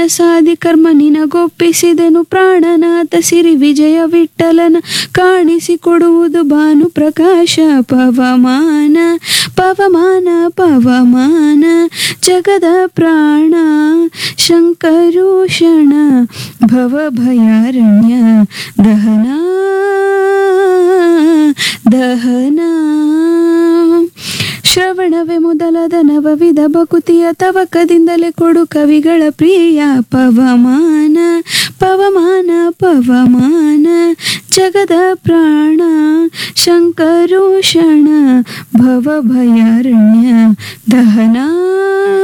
ಮನಸಾದಿ ಕರ್ಮ ನಿನಗೊಪ್ಪಿಸಿದೆನು ಪ್ರಾಣನಾಥ ಸಿರಿ ವಿಜಯ ವಿಠಲನ ಕಾಣಿಸಿಕೊಡುವುದು ಭಾನು ಪ್ರಕಾಶ ಪವಮಾನ ಪವಮಾನ ಪವಮಾನ ಜಗದ ಪ್ರಾಣ ಶಂಕರೂಷಣ ಭವಭಯಾರಣ್ಯ ದಹನ ದಹನ ಶ್ರವಣವೇ ಮೊದಲಾದ ನವವಿಧ ಭಕುತಿಯ ತವಕದಿಂದಲೇ ಕೊಡು ಕವಿಗಳ ಪ್ರಿಯ ಪವಮಾನ ಪವಮಾನ ಪವಮಾನ ಜಗದ ಪ್ರಾಣ ಶಂಕರೋಷಣ ಭವಭಯಾರಣ್ಯ ದಹನ